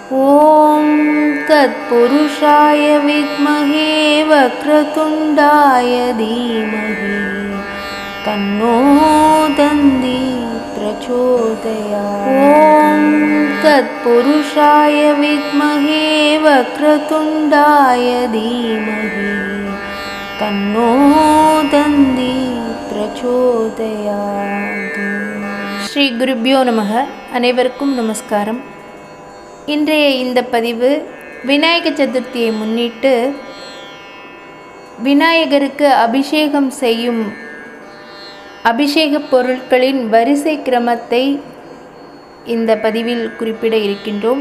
ॐ तत्पुरुषाय विद्महे वक्रतुण्डाय धीमहि तन्नो दन्दी प्रचोदयात् ॐ तत्पुरुषाय विद्महे वक्रतुण्डाय धीमहि तन्नो दन्दी பிரச்சோதயாது ஸ்ரீ குருப்யோ நமக அனைவருக்கும் நமஸ்காரம் இன்றைய இந்த பதிவு விநாயக சதுர்த்தியை முன்னிட்டு விநாயகருக்கு அபிஷேகம் செய்யும் அபிஷேக பொருட்களின் வரிசை கிரமத்தை இந்த பதிவில் குறிப்பிட இருக்கின்றோம்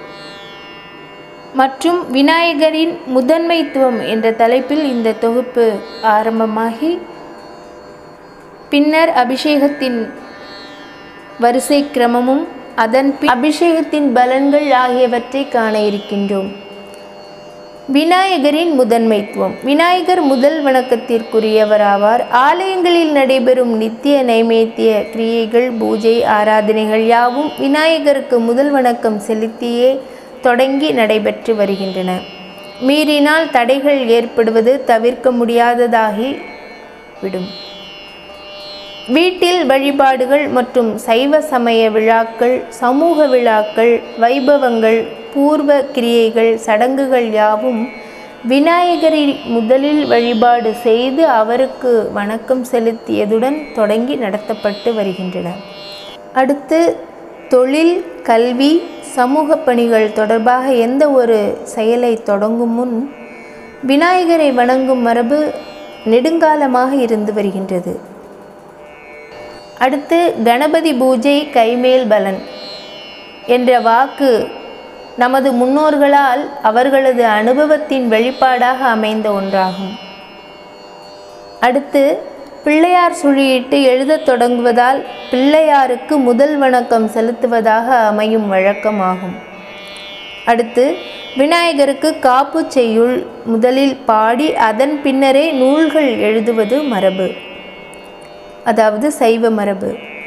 மற்றும் விநாயகரின் முதன்மைத்துவம் என்ற தலைப்பில் இந்த தொகுப்பு ஆரம்பமாகி பின்னர் அபிஷேகத்தின் வரிசை கிரமமும் அதன் பின் அபிஷேகத்தின் பலன்கள் ஆகியவற்றை காண இருக்கின்றோம் விநாயகரின் முதன்மைத்துவம் விநாயகர் முதல் வணக்கத்திற்குரியவராவார் ஆலயங்களில் நடைபெறும் நித்திய நைவேத்திய கிரியைகள் பூஜை ஆராதனைகள் யாவும் விநாயகருக்கு முதல் வணக்கம் செலுத்தியே தொடங்கி நடைபெற்று வருகின்றன மீறினால் தடைகள் ஏற்படுவது தவிர்க்க முடியாததாகி விடும் வீட்டில் வழிபாடுகள் மற்றும் சைவ சமய விழாக்கள் சமூக விழாக்கள் வைபவங்கள் பூர்வ கிரியைகள் சடங்குகள் யாவும் விநாயகரை முதலில் வழிபாடு செய்து அவருக்கு வணக்கம் செலுத்தியதுடன் தொடங்கி நடத்தப்பட்டு வருகின்றன அடுத்து தொழில் கல்வி சமூக பணிகள் தொடர்பாக எந்த ஒரு செயலை தொடங்கும் முன் விநாயகரை வணங்கும் மரபு நெடுங்காலமாக இருந்து வருகின்றது அடுத்து கணபதி பூஜை கைமேல் பலன் என்ற வாக்கு நமது முன்னோர்களால் அவர்களது அனுபவத்தின் வெளிப்பாடாக அமைந்த ஒன்றாகும் அடுத்து பிள்ளையார் சுழியிட்டு எழுதத் தொடங்குவதால் பிள்ளையாருக்கு முதல் வணக்கம் செலுத்துவதாக அமையும் வழக்கமாகும் அடுத்து விநாயகருக்கு காப்பு செய்யுள் முதலில் பாடி அதன் பின்னரே நூல்கள் எழுதுவது மரபு அதாவது சைவ மரபு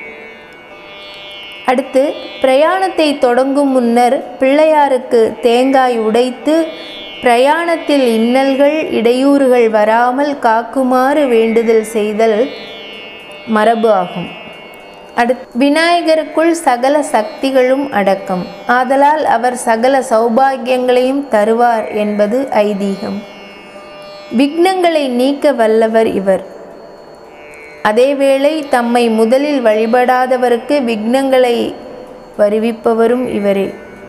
அடுத்து பிரயாணத்தை தொடங்கும் முன்னர் பிள்ளையாருக்கு தேங்காய் உடைத்து பிரயாணத்தில் இன்னல்கள் இடையூறுகள் வராமல் காக்குமாறு வேண்டுதல் செய்தல் மரபு ஆகும் அடுத்து விநாயகருக்குள் சகல சக்திகளும் அடக்கம் ஆதலால் அவர் சகல சௌபாகியங்களையும் தருவார் என்பது ஐதீகம் விக்னங்களை நீக்க வல்லவர் இவர் அதேவேளை தம்மை முதலில் வழிபடாதவருக்கு விக்னங்களை வருவிப்பவரும் இவரே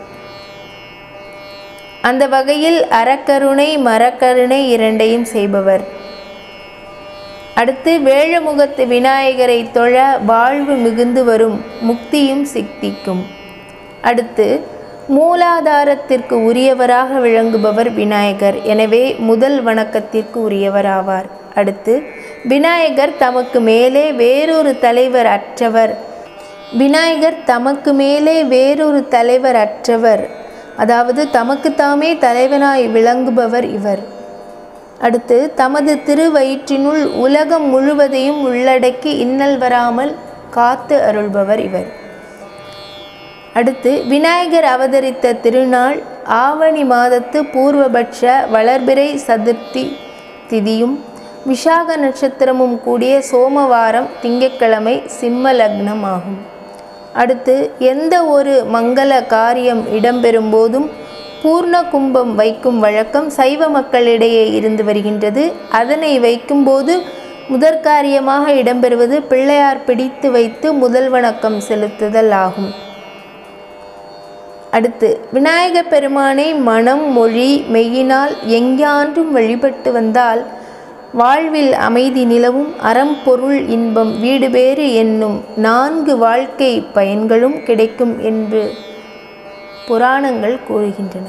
அந்த வகையில் அறக்கருணை மரக்கருணை இரண்டையும் செய்பவர் அடுத்து வேழமுகத்து விநாயகரை தொழ வாழ்வு மிகுந்து வரும் முக்தியும் சித்திக்கும் அடுத்து மூலாதாரத்திற்கு உரியவராக விளங்குபவர் விநாயகர் எனவே முதல் வணக்கத்திற்கு உரியவராவார் அடுத்து விநாயகர் தமக்கு மேலே வேறொரு தலைவர் அற்றவர் விநாயகர் தமக்கு மேலே வேறொரு தலைவர் அற்றவர் அதாவது தமக்குத்தாமே தலைவனாய் விளங்குபவர் இவர் அடுத்து தமது திருவயிற்றினுள் உலகம் முழுவதையும் உள்ளடக்கி இன்னல் வராமல் காத்து அருள்பவர் இவர் அடுத்து விநாயகர் அவதரித்த திருநாள் ஆவணி மாதத்து பூர்வபட்ச வளர்பிறை சதுர்த்தி திதியும் விஷாக நட்சத்திரமும் கூடிய சோமவாரம் திங்கட்கிழமை சிம்ம லக்னம் ஆகும் அடுத்து எந்த ஒரு மங்கள காரியம் இடம்பெறும் போதும் பூர்ண கும்பம் வைக்கும் வழக்கம் சைவ மக்களிடையே இருந்து வருகின்றது அதனை வைக்கும்போது முதற்காரியமாக இடம்பெறுவது பிள்ளையார் பிடித்து வைத்து முதல் வணக்கம் செலுத்துதல் ஆகும் அடுத்து விநாயகப் பெருமானை மனம் மொழி மெய்யினால் எங்கான்றும் வழிபட்டு வந்தால் வாழ்வில் அமைதி நிலவும் அறம் பொருள் இன்பம் வீடு பேறு என்னும் நான்கு வாழ்க்கை பயன்களும் கிடைக்கும் என்று புராணங்கள் கூறுகின்றன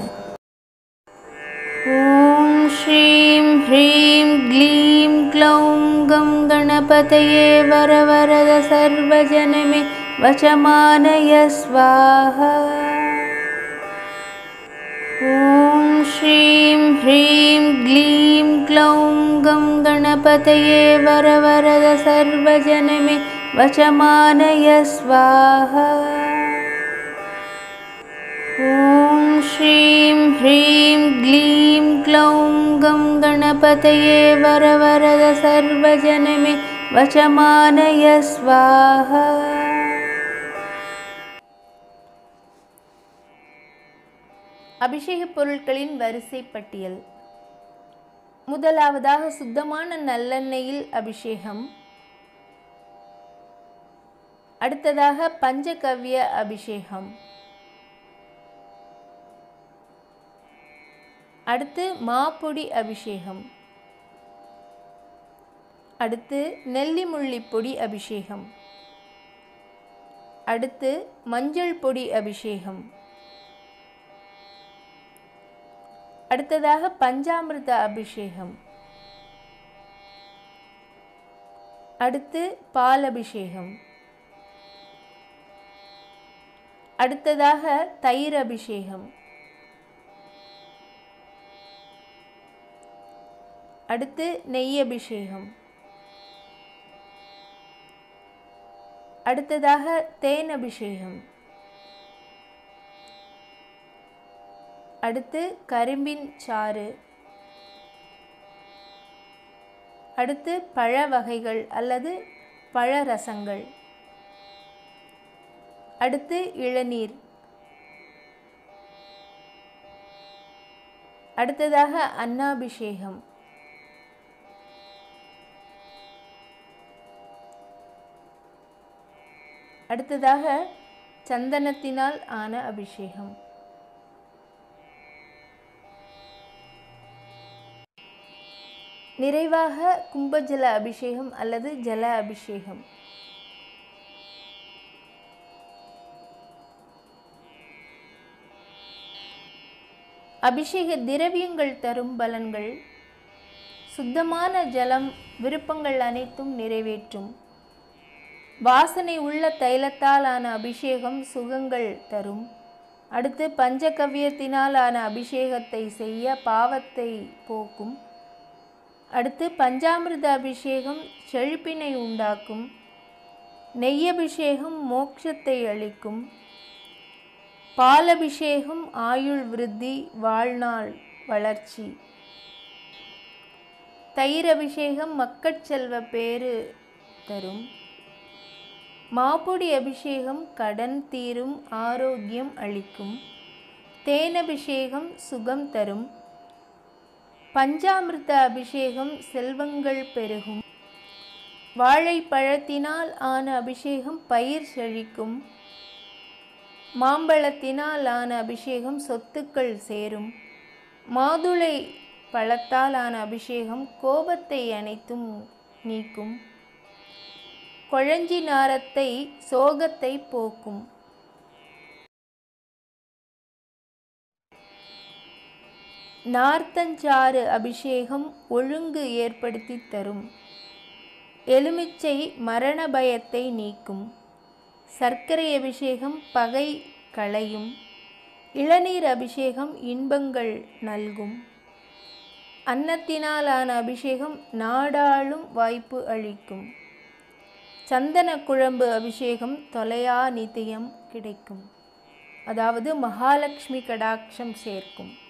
ஓம் ஸ்ரீம் ஹ்ரீம் க்ளீம் க்ளௌம் கம் கணபதயே வரவரத சர்வஜனமே வசமானய ஸ்வாஹா ॐ श्रीं ह्रीं ग्लीं क्लौं गं गणपतये वरवरद सर्वजनमे वचमानय स्वाहा ॐ श्रीं ह्रीं क्लीं क्लौं गं गणपतये वरवरद सर्वजनमे वचमानय स्वाहा அபிஷேகப் பொருட்களின் வரிசை பட்டியல் முதலாவதாக சுத்தமான நல்லெண்ணெயில் அபிஷேகம் அடுத்ததாக பஞ்சகவ்ய அபிஷேகம் அடுத்து மாப்பொடி அபிஷேகம் அடுத்து நெல்லிமுள்ளி பொடி அபிஷேகம் அடுத்து மஞ்சள் பொடி அபிஷேகம் அடுத்ததாக பஞ்சாமிர்த அபிஷேகம் அடுத்து பால் அபிஷேகம் அடுத்ததாக தயிர் அபிஷேகம் அடுத்து நெய் அபிஷேகம் அடுத்ததாக தேன் அபிஷேகம் அடுத்து கரும்பின் சாறு அடுத்து பழ வகைகள் அல்லது பழ ரசங்கள் அடுத்து இளநீர் அடுத்ததாக அன்னாபிஷேகம் அடுத்ததாக சந்தனத்தினால் ஆன அபிஷேகம் நிறைவாக கும்பஜல அபிஷேகம் அல்லது ஜல அபிஷேகம் அபிஷேக திரவியங்கள் தரும் பலன்கள் சுத்தமான ஜலம் விருப்பங்கள் அனைத்தும் நிறைவேற்றும் வாசனை உள்ள தைலத்தால் ஆன அபிஷேகம் சுகங்கள் தரும் அடுத்து பஞ்சகவ்யத்தினால் ஆன அபிஷேகத்தை செய்ய பாவத்தை போக்கும் அடுத்து பஞ்சாமிர்த அபிஷேகம் செழிப்பினை உண்டாக்கும் நெய்யபிஷேகம் மோட்சத்தை அளிக்கும் பாலபிஷேகம் ஆயுள் விருத்தி வாழ்நாள் வளர்ச்சி தயிர் அபிஷேகம் மக்கட்செல்வ பேறு தரும் மாப்பொடி அபிஷேகம் கடன் தீரும் ஆரோக்கியம் அளிக்கும் தேனபிஷேகம் சுகம் தரும் பஞ்சாமிர்த அபிஷேகம் செல்வங்கள் பெருகும் வாழைப்பழத்தினால் ஆன அபிஷேகம் பயிர் செழிக்கும் மாம்பழத்தினால் ஆன அபிஷேகம் சொத்துக்கள் சேரும் மாதுளை பழத்தால் ஆன அபிஷேகம் கோபத்தை அனைத்தும் நீக்கும் கொழஞ்சி நாரத்தை சோகத்தை போக்கும் நார்த்தஞ்சாறு அபிஷேகம் ஒழுங்கு ஏற்படுத்தி தரும் எலுமிச்சை மரண பயத்தை நீக்கும் சர்க்கரை அபிஷேகம் பகை களையும் இளநீர் அபிஷேகம் இன்பங்கள் நல்கும் அன்னத்தினாலான அபிஷேகம் நாடாளும் வாய்ப்பு அளிக்கும் சந்தன குழம்பு அபிஷேகம் தொலையா நித்தியம் கிடைக்கும் அதாவது மகாலட்சுமி கடாட்சம் சேர்க்கும்